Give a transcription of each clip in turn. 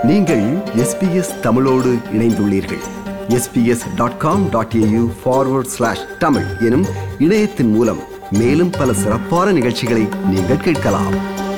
நீங்கள் எஸ்பிஎஸ் தமிழோடு இணைந்துள்ளீர்கள் SBS dot com dot AU forward slash Tamil எனும் இணையத்தின் மூலம் மேலும் பல சிறப்பான நிகழ்ச்சிகளை நீங்கள் கேட்கலாம்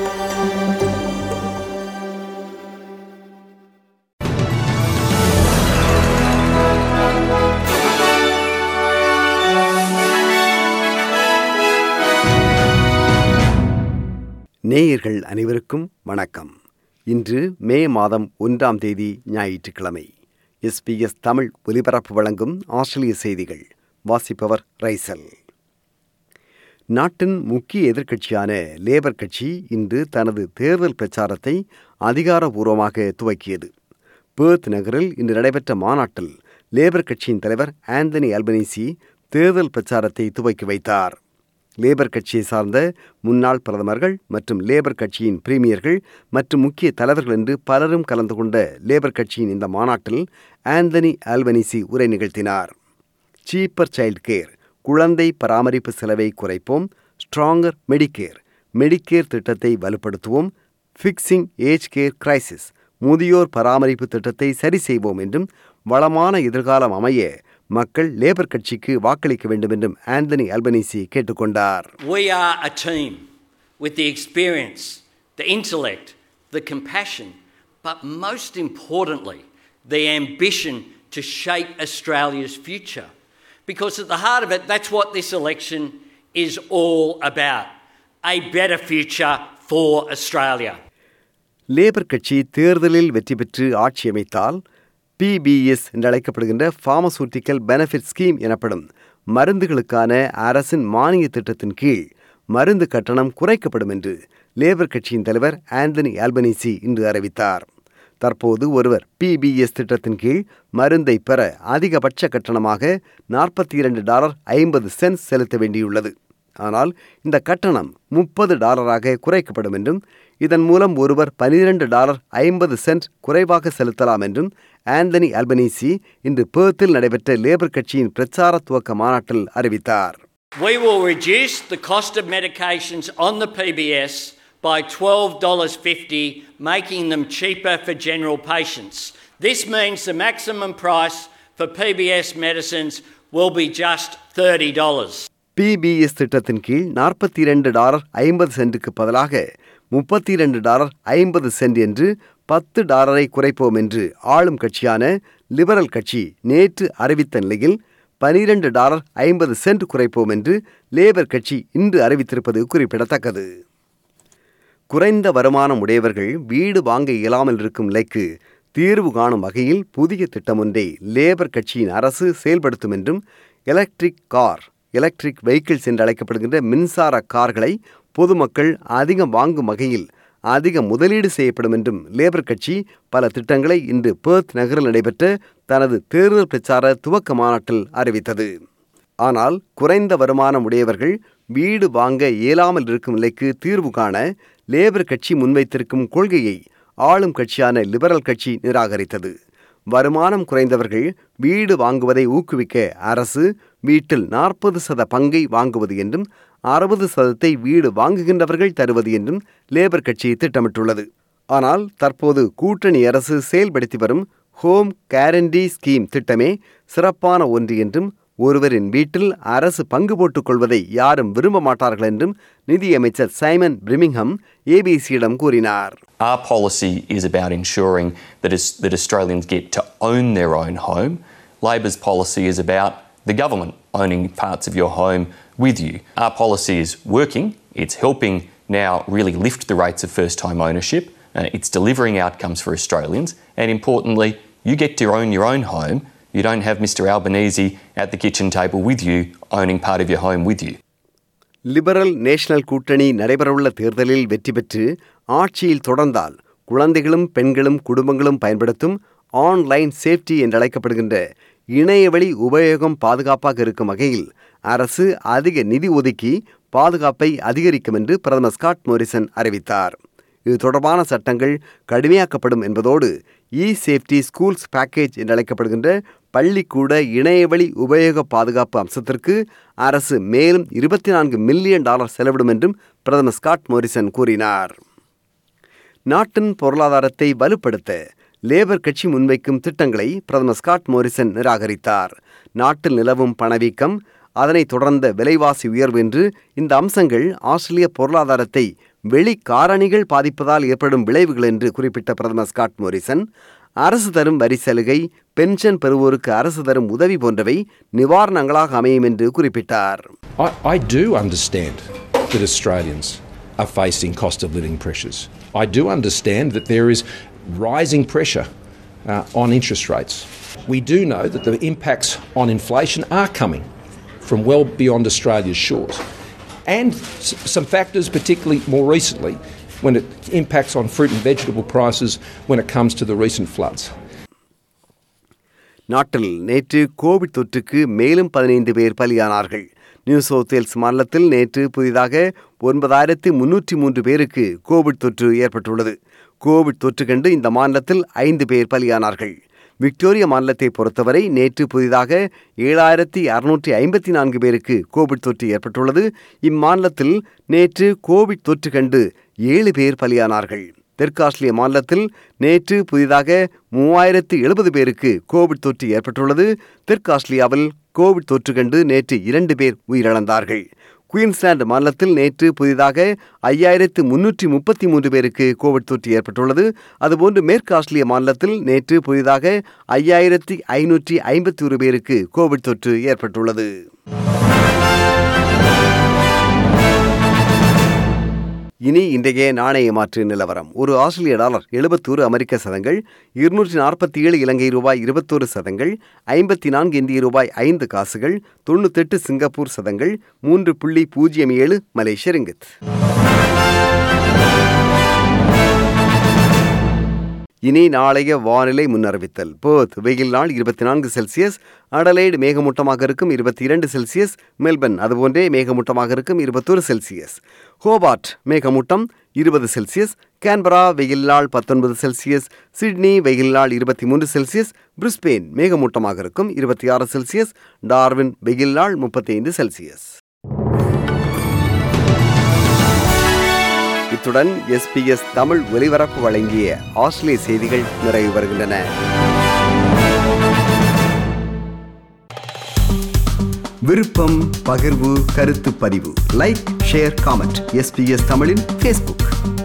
நேயர்கள் அனைவருக்கும் வணக்கம் இன்று மே மாதம் ஒன்றாம் தேதி ஞாயிற்றுக்கிழமை எஸ்பிஎஸ் தமிழ் ஒலிபரப்பு வழங்கும் ஆஸ்திரேலிய செய்திகள் வாசிப்பவர் ரைசல் நாட்டின் முக்கிய எதிர்க்கட்சியான லேபர் கட்சி இன்று தனது தேர்தல் பிரச்சாரத்தை அதிகாரபூர்வமாக துவக்கியது பேர்த் நகரில் இன்று நடைபெற்ற மாநாட்டில் லேபர் கட்சியின் தலைவர் ஆந்தனி அல்பனீசி தேர்தல் பிரச்சாரத்தை துவக்கி வைத்தார் லேபர் கட்சியை சார்ந்த முன்னாள் பிரதமர்கள் மற்றும் லேபர் கட்சியின் பிரீமியர்கள் மற்றும் முக்கிய தலைவர்கள் என்று பலரும் கலந்து கொண்ட லேபர் கட்சியின் இந்த மாநாட்டில் ஆந்தனி ஆல்பனிசி உரை நிகழ்த்தினார் சீப்பர் சைல்ட் கேர் குழந்தை பராமரிப்பு செலவை குறைப்போம் ஸ்ட்ராங்கர் மெடிக்கேர் மெடிக்கேர் திட்டத்தை வலுப்படுத்துவோம் ஃபிக்ஸிங் ஏஜ் கேர் கிரைசிஸ் முதியோர் பராமரிப்பு திட்டத்தை சரி செய்வோம் என்றும் வளமான எதிர்காலம் அமைய மக்கள் லேபர் கட்சிக்கு வாக்களிக்க வேண்டும் என்றும் ஆந்தனி அல்பனீசி கேட்டுக்கொண்டார் We are a team with the experience, the intellect, the compassion, but most importantly, the ambition to shape Australia's future. Because at the heart of it, that's what this election is all about a better future for Australia. Labor கட்சி தேர்தலில் வெற்றி பெற்று ஆட்சி அமைத்தால் PBS என்று அழைக்கப்படுகின்ற pharmaceutical benefit scheme எனப்படும் மருந்துகளுக்கான அரசின் மானிய திட்டத்தின் கீழ் மருந்து கட்டணம் குறைக்கப்படும் என்று லேபர் கட்சியின் தலைவர் ஆந்தனி ஆல்பனீசி இன்று அறிவித்தார் தற்போது ஒருவர் பிபிஎஸ் திட்டத்தின் கீழ் மருந்தை பெற அதிகபட்ச கட்டணமாக நாற்பத்தி இரண்டு டாலர் ஐம்பது சென்ட்ஸ் செலுத்த வேண்டியுள்ளது ஆனால் இந்த கட்டணம் முப்பது டாலராக குறைக்கப்படும் என்றும் இதன் மூலம் ஒருவர் பனிரெண்டு டாலர் ஐம்பது சென்ட் குறைவாக செலுத்தலாம் என்றும் ஆந்தனி அல்பனீசி இன்று பேர்த்தில் நடைபெற்ற லேபர் கட்சியின் பிரச்சார துவக்க மாநாட்டில் அறிவித்தார் We will reduce the cost of medications on the PBS by $12.50, making them cheaper for general patients. This means the maximum price for PBS medicines will be just $30. PBS திட்டத்தின் கீழ் நாற்பத்தி இரண்டு டாலர் ஐம்பது சென்ட்டுக்கு பதிலாக முப்பத்தி இரண்டு டாலர் ஐம்பது send என்று பத்து டாலரை குறைப்போம் என்று ஆளும் கட்சியான லிபரல் கட்சி நேற்று அறிவித்த நிலையில் பனிரெண்டு டாலர் ஐம்பது சென்ட் குறைப்போம் என்று லேபர் கட்சி இன்று அறிவித்திருப்பது குறிப்பிடத்தக்கது குறைந்த வருமானம் உடையவர்கள் வீடு வாங்க இயலாமல் இருக்கும் நிலைக்கு தீர்வு காணும் வகையில் புதிய திட்டம் ஒன்றை லேபர் கட்சியின் அரசு செயல்படுத்தும் என்றும் எலக்ட்ரிக் கார் எலக்ட்ரிக் வெஹிக்கிள்ஸ் என்று அழைக்கப்படுகின்ற மின்சார கார்களை பொதுமக்கள் அதிகம் வாங்கும் வகையில் அதிக முதலீடு செய்யப்படும் என்றும் லேபர் கட்சி பல திட்டங்களை இன்று பேர்த் நகரில் நடைபெற்ற தனது தேர்தல் பிரச்சார துவக்க மாநாட்டில் அறிவித்தது ஆனால் குறைந்த வருமானம் உடையவர்கள் வீடு வாங்க இயலாமல் இருக்கும் நிலைக்கு தீர்வு காண லேபர் கட்சி முன்வைத்திருக்கும் கொள்கையை ஆளும் கட்சியான லிபரல் கட்சி நிராகரித்தது வருமானம் குறைந்தவர்கள் வீடு வாங்குவதை ஊக்குவிக்க அரசு வீட்டில் நாற்பது சத பங்கை வாங்குவது என்றும் அறுபது சதத்தை வீடு வாங்குகின்றவர்கள் தருவது என்றும் லேபர் கட்சி திட்டமிட்டுள்ளது ஆனால் தற்போது கூட்டணி அரசு செயல்படுத்தி வரும் ஹோம் கேரண்டி ஸ்கீம் திட்டமே சிறப்பான ஒன்று என்றும் ஒருவரின் வீட்டில் அரசு பங்கு போட்டுக் கொள்வதை யாரும் விரும்ப மாட்டார்கள் என்றும் நிதியமைச்சர் சைமன் பிரிமிங்ஹம் ஏபிசியிடம் கூறினார் Our policy is about ensuring that, is, that Australians get to own their own home. Labor's policy is about the government owning parts of your home with you. Our policy is working, it's helping now really lift the rates of first time ownership, uh, it's delivering outcomes for Australians, and importantly, you get to own your own home. You don't have Mr. Albanese at the kitchen table with you, owning part of your home with you. Liberal National கூட்டணி நடைபெறவுள்ள தேர்தலில் வெற்றி பெற்று ஆட்சியில் தொடர்ந்தால் குழந்தைகளும் பெண்களும் குடும்பங்களும் பயன்படுத்தும் ஆன்லைன் சேஃப்டி என்று அழைக்கப்படுகின்ற இணையவழி உபயோகம் பாதுகாப்பாக இருக்கும் வகையில் அரசு அதிக நிதி ஒதுக்கி பாதுகாப்பை அதிகரிக்கும் என்று பிரதமர் ஸ்காட் மோரிசன் அறிவித்தார் இது தொடர்பான சட்டங்கள் கடுமையாக்கப்படும் என்பதோடு இ சேஃப்டி ஸ்கூல்ஸ் பேக்கேஜ் என்று அழைக்கப்படுகின்ற பள்ளிக்கூட இணையவழி உபயோக பாதுகாப்பு அம்சத்திற்கு அரசு மேலும் இருபத்தி நான்கு மில்லியன் டாலர் செலவிடும் என்றும் பிரதமர் ஸ்காட் மோரிசன் கூறினார் நாட்டின் பொருளாதாரத்தை வலுப்படுத்த லேபர் கட்சி முன்வைக்கும் திட்டங்களை பிரதமர் ஸ்காட் மோரிசன் நிராகரித்தார் நாட்டில் நிலவும் பணவீக்கம் அதனைத் தொடர்ந்த விலைவாசி உயர்வு என்று இந்த அம்சங்கள் ஆஸ்திரேலிய பொருளாதாரத்தை வெளி காரணிகள் பாதிப்பதால் ஏற்படும் விளைவுகள் என்று குறிப்பிட்ட பிரதமர் ஸ்காட் மோரிசன் அரசு தரும் வரி சலுகை பென்ஷன் பெறுவோருக்கு அரசு தரும் உதவி போன்றவை நிவாரணங்களாக அமையும் என்று குறிப்பிட்டார் I, I do understand that Australians are facing cost of living pressures. I do understand that there is rising pressure uh, on interest rates. We do know that the impacts on inflation are coming from well beyond Australia's shores. And s- some factors, particularly more recently, when it impacts on fruit and vegetable prices when it comes to the recent floods. நாட்டில் நேற்று Covid தொற்றுக்கு மேலும் பதினைந்து பேர் பலியானார்கள் new south Wales மாநிலத்தில் நேற்று புதிதாக ஒன்பதாயிரத்து முன்னூற்றி மூன்று பேருக்கு கோவிட் தொற்று ஏற்பட்டுள்ளது கோவிட் தொற்று கண்டு இந்த மாநிலத்தில் ஐந்து பேர் பலியானார்கள் விக்டோரியா மாநிலத்தை பொறுத்தவரை நேற்று புதிதாக ஏழாயிரத்தி அறுநூற்றி ஐம்பத்தி நான்கு பேருக்கு கோவிட் தொற்று ஏற்பட்டுள்ளது இம்மாநிலத்தில் நேற்று கோவிட் தொற்று கண்டு ஏழு பேர் பலியானார்கள் தெற்காஸ்திரேலிய மாநிலத்தில் நேற்று புதிதாக மூவாயிரத்து எழுபது பேருக்கு கோவிட் தொற்று ஏற்பட்டுள்ளது தெற்காஸ்திரேலியாவில் கோவிட் தொற்று கண்டு நேற்று இரண்டு பேர் உயிரிழந்தார்கள் குயின்ஸ்லாந்து மாநிலத்தில் நேற்று புதிதாக ஐயாயிரத்து முன்னூற்றி முப்பத்தி மூன்று பேருக்கு கோவிட் தொற்று ஏற்பட்டுள்ளது அதுபோன்று மேற்கு ஆஸ்திரேலிய மாநிலத்தில் நேற்று புதிதாக ஐயாயிரத்தி ஐநூற்றி ஐம்பத்தி ஒரு பேருக்கு கோவிட் தொற்று ஏற்பட்டுள்ளது இனி இன்றைய நாணய மாற்று நிலவரம் ஒரு ஆஸ்திரேலிய டாலர் எழுபத்தோரு அமெரிக்க சதங்கள் இருநூற்றி நாற்பத்தி ஏழு இலங்கை ரூபாய் இருபத்தோரு சதங்கள் ஐம்பத்தி நான்கு இந்திய ரூபாய் ஐந்து காசுகள் தொண்ணூத்தெட்டு சிங்கப்பூர் சதங்கள் மூன்று புள்ளி பூஜ்ஜியம் ஏழு மலேசிய ரிங்கித் இனி நாளைய வானிலை முன்னறிவித்தல் போத் வெயில் நாள் இருபத்தி நான்கு செல்சியஸ் அடலைடு மேகமூட்டமாக இருக்கும் இருபத்தி இரண்டு செல்சியஸ் மெல்பர்ன் அதுபோன்றே மேகமூட்டமாக இருக்கும் இருபத்தொரு செல்சியஸ் ஹோபார்ட் மேகமூட்டம் இருபது செல்சியஸ் கேன்பரா வெயில் நாள் பத்தொன்பது செல்சியஸ் சிட்னி வெயில் நாள் இருபத்தி மூன்று செல்சியஸ் பிரிஸ்பெயின் மேகமூட்டமாக இருக்கும் இருபத்தி ஆறு செல்சியஸ் டார்வின் வெயில் நாள் முப்பத்தி ஐந்து செல்சியஸ் இத்துடன் எஸ்பிஎஸ் தமிழ் ஒலிபரப்பு வழங்கிய ஆஸ்திரேலிய செய்திகள் நிறைவு வருகின்றன விருப்பம் பகிர்வு கருத்து பதிவு லைக் ஷேர் காமெண்ட் எஸ்பிஎஸ் தமிழின் ஃபேஸ்புக்